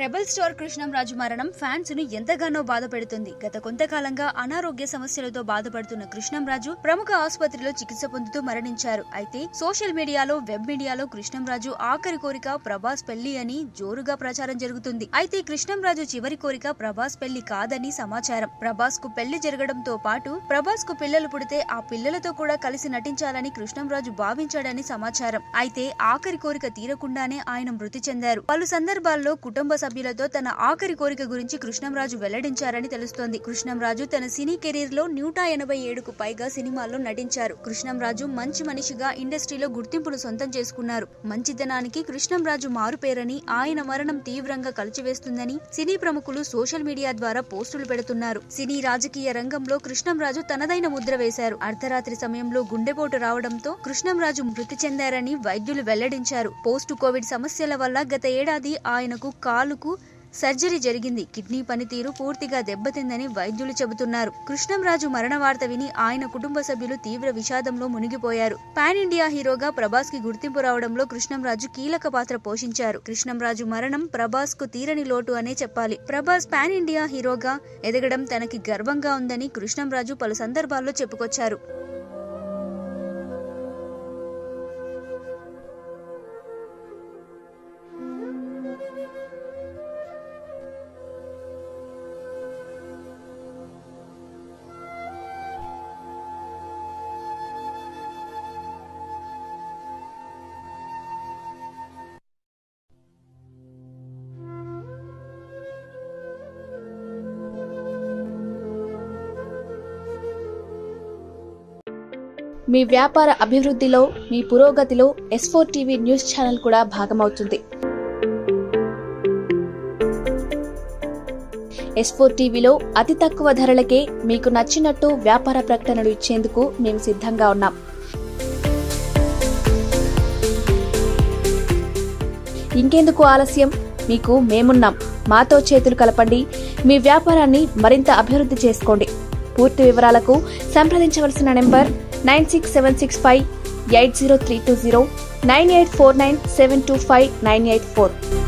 rebel star Krishnamraju మరణం fans ను ఎంతగానో బాధ పెడుతుంది గత కొంతకాలంగా అనారోగ్య సమస్యలతో బాధపడుతున్న కృష్ణంరాజు ప్రముఖ ఆసుపత్రిలో చికిత్స పొందుతూ మరణించారు అయితే సోషల్ మీడియాలో వెబ్ మీడియాలో కృష్ణంరాజు ఆఖరి కోరిక ప్రభాస్ పెళ్లి అని జోరుగా ప్రచారం జరుగుతుంది అయితే కృష్ణంరాజు చివరి కోరిక ప్రభాస్ పెళ్లి కాదని సమాచారం ప్రభాస్ కు పెళ్లి జరగడంతో పాటు ప్రభాస్ కు పిల్లలు పుడితే ఆ పిల్లలతో కూడా కలిసి నటించాలని కృష్ణంరాజు భావించాడని సమాచారం అయితే ఆఖరి కోరిక తీరకుండానే ఆయన మృతి చెందారు పలు సందర్భాల్లో కుటుంబ సభ్యులతో తన ఆఖరి కోరిక గురించి కృష్ణంరాజు వెల్లడించారని తెలుస్తోంది కృష్ణంరాజు తన సినీ కెరీర్ లో నూట ఎనభై ఏడుకు పైగా సినిమాల్లో నటించారు కృష్ణంరాజు మంచి మనిషిగా ఇండస్ట్రీలో గుర్తింపును సొంతం చేసుకున్నారు మంచితనానికి కృష్ణంరాజు మారుపేరని ఆయన మరణం తీవ్రంగా కలిచివేస్తుందని సినీ ప్రముఖులు సోషల్ మీడియా ద్వారా పోస్టులు పెడుతున్నారు సినీ రాజకీయ రంగంలో కృష్ణంరాజు తనదైన ముద్ర వేశారు అర్ధరాత్రి సమయంలో గుండెపోటు రావడంతో కృష్ణంరాజు మృతి చెందారని వైద్యులు వెల్లడించారు పోస్ట్ కోవిడ్ సమస్యల వల్ల గత ఏడాది ఆయనకు కాలుకు సర్జరీ జరిగింది కిడ్నీ పనితీరు పూర్తిగా దెబ్బతిందని వైద్యులు చెబుతున్నారు కృష్ణంరాజు మరణ వార్త విని ఆయన కుటుంబ సభ్యులు తీవ్ర విషాదంలో మునిగిపోయారు పాన్ ఇండియా హీరోగా ప్రభాస్ కి గుర్తింపు రావడంలో కృష్ణంరాజు కీలక పాత్ర పోషించారు కృష్ణంరాజు మరణం ప్రభాస్ కు తీరని లోటు అనే చెప్పాలి ప్రభాస్ పాన్ ఇండియా హీరోగా ఎదగడం తనకి గర్వంగా ఉందని కృష్ణంరాజు పలు సందర్భాల్లో చెప్పుకొచ్చారు మీ వ్యాపార అభివృద్ధిలో మీ పురోగతిలో S four TV news channel కూడా భాగమవుతుంది ఎస్ ఫోర్ టీవీలో అతి తక్కువ ధరలకే మీకు నచ్చినట్టు వ్యాపార ప్రకటనలు ఇచ్చేందుకు మేము సిద్ధంగా ఉన్నాం ఇంకెందుకు ఆలస్యం మీకు మేమున్నాం మాతో చేతులు కలపండి మీ వ్యాపారాన్ని మరింత అభివృద్ధి చేసుకోండి పూర్తి వివరాలకు సంప్రదించవలసిన number nine six seven six five eight zero three two zero nine eight four nine seven two five nine eight four